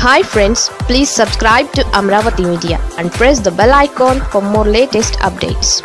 hi friends please subscribe to Amaravati media and press the bell icon for more latest updates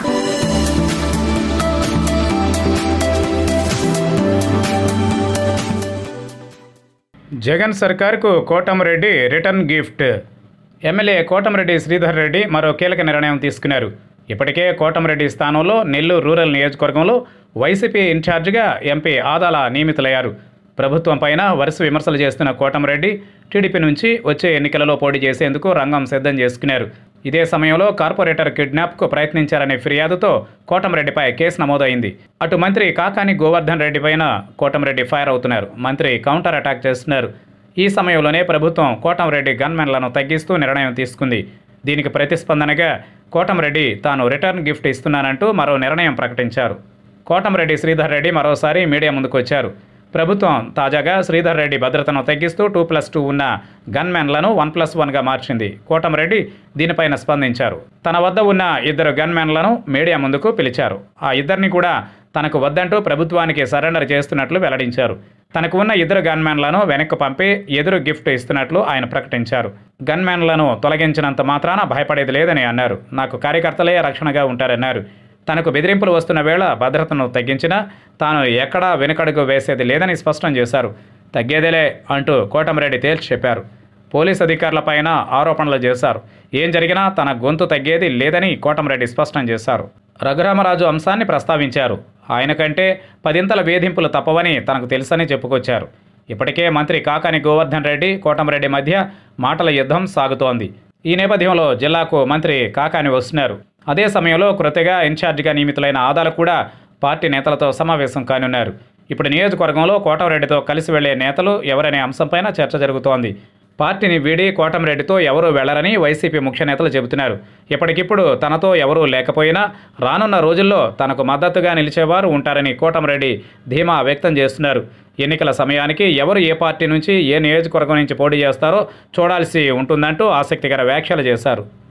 Jagan సర్కార్కు Kotamreddy return gift MLA Kotamreddy Sridhar Reddy మరో కీలక నిర్ణయం తీసుకున్నారు ఇప్పటికే కోటమిరెడ్డి స్థానంలో నెల్లూరు రూరల్ నియోజకవర్గంలో వైసీపీ ఇన్ఛార్జిగా ఎంపీ ఆదాల నియమితులయ్యారు ప్రభుత్వం పైన వరుస విమర్శలు చేస్తున్న కోటమిరెడ్డి టీడీపీ నుంచి వచ్చే ఎన్నికలలో పోటీ చేసేందుకు రంగం సిద్ధం చేసుకున్నారు ఇదే సమయంలో కార్పొరేటర్ కిడ్నాప్కు ప్రయత్నించారనే ఫిర్యాదుతో కోటమిరెడ్డిపై కేసు నమోదైంది అటు మంత్రి కాకాని గోవర్ధన్ రెడ్డి పైన కోటమిరెడ్డి ఫైర్ అవుతున్నారు మంత్రి కౌంటర్ అటాక్ చేస్తున్నారు ఈ సమయంలోనే ప్రభుత్వం కోటంరెడ్డి గన్మెన్లను తగ్గిస్తూ నిర్ణయం తీసుకుంది దీనికి ప్రతిస్పందనగా కోటంరెడ్డి తాను రిటర్న్ గిఫ్ట్ ఇస్తున్నానంటూ మరో నిర్ణయం ప్రకటించారు కోటంరెడ్డి శ్రీధర్ రెడ్డి మరోసారి మీడియా ముందుకు వచ్చారు ప్రభుత్వం తాజాగా శ్రీధర్ రెడ్డి భద్రతను తగ్గిస్తూ టూ ప్లస్ టూ ఉన్న గన్మెన్లను వన్ ప్లస్ వన్గా మార్చింది కోటంరెడ్డి దీనిపైన స్పందించారు తన వద్ద ఉన్న ఇద్దరు గన్మెన్లను మీడియా ముందుకు పిలిచారు ఆ ఇద్దరిని కూడా తనకు వద్దంటూ ప్రభుత్వానికి సరెండర్ చేస్తున్నట్లు వెల్లడించారు తనకు ఉన్న ఇద్దరు గన్మెన్లను వెనక్కి పంపి ఎదురు గిఫ్ట్ ఇస్తున్నట్లు ఆయన ప్రకటించారు గన్మెన్లను తొలగించినంత మాత్రాన భయపడేది లేదని అన్నారు నాకు కార్యకర్తలే రక్షణగా ఉంటారన్నారు తనకు బెదిరింపులు వస్తున్న వేళ భద్రతను తగ్గించినా తాను ఎక్కడా వెనుకడుగు వేసేది లేదని స్పష్టం చేశారు తగ్గేదేలే అంటూ కోటమిరెడ్డి తేల్చి చెప్పారు పోలీస్ అధికారులపైన ఆరోపణలు చేశారు ఏం జరిగినా తన గొంతు తగ్గేది లేదని కోటమిరెడ్డి స్పష్టం చేశారు రఘురామరాజు అంశాన్ని ప్రస్తావించారు ఆయన కంటే పదింతల వేధింపులు తప్పవని తనకు తెలుసని చెప్పుకొచ్చారు ఇప్పటికే మంత్రి కాకాని గోవర్ధన్ రెడ్డి కోటమిరెడ్డి మధ్య మాటల యుద్ధం సాగుతోంది ఈ నేపథ్యంలో జిల్లాకు మంత్రి కాకాని వస్తున్నారు అదే సమయంలో కృతగా ఇన్ఛార్జిగా నియమితులైన ఆదాలు కూడా పార్టీ నేతలతో సమావేశం కానున్నారు ఇప్పుడు నియోజకవర్గంలో కోటమిరెడ్డితో కలిసి వెళ్లే నేతలు ఎవరనే అంశంపైన చర్చ జరుగుతోంది పార్టీని వీడి కోటమిరెడ్డితో ఎవరూ వెళ్లరని వైసీపీ ముఖ్య నేతలు చెబుతున్నారు ఇప్పటికిప్పుడు తనతో ఎవరూ లేకపోయినా రానున్న రోజుల్లో తనకు మద్దతుగా నిలిచేవారు ఉంటారని కోటమిరెడ్డి ధీమా వ్యక్తం చేస్తున్నారు ఎన్నికల సమయానికి ఎవరు ఏ పార్టీ నుంచి ఏ నియోజకవర్గం నుంచి పోటీ చేస్తారో చూడాల్సి ఉంటుందంటూ ఆసక్తికర వ్యాఖ్యలు చేశారు